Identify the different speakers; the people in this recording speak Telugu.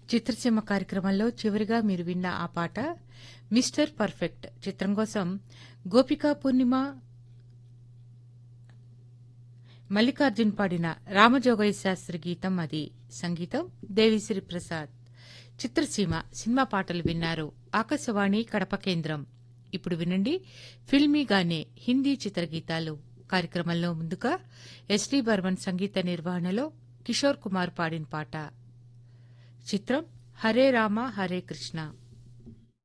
Speaker 1: చిత్రసీమ కార్యక్రమంలో చివరిగా మీరు విన్న ఆ పాట మిస్టర్ పర్ఫెక్ట్ చిత్రం కోసం గోపికా పూర్ణిమ మల్లికార్జున్ పాడిన రామజోగయ్య శాస్త్రి గీతం అది సంగీతం దేవిశ్రీ ప్రసాద్ చిత్రసీమ సినిమా పాటలు విన్నారు ఆకాశవాణి కడప కేంద్రం ఇప్పుడు వినండి ఫిల్మీగానే హిందీ చిత్రగీతాలు కార్యక్రమంలో ముందుగా ఎస్టీ బర్మన్ సంగీత నిర్వహణలో కిషోర్ కుమార్ పాడిన పాట చిత్రం హరే రామ హరే కృష్ణ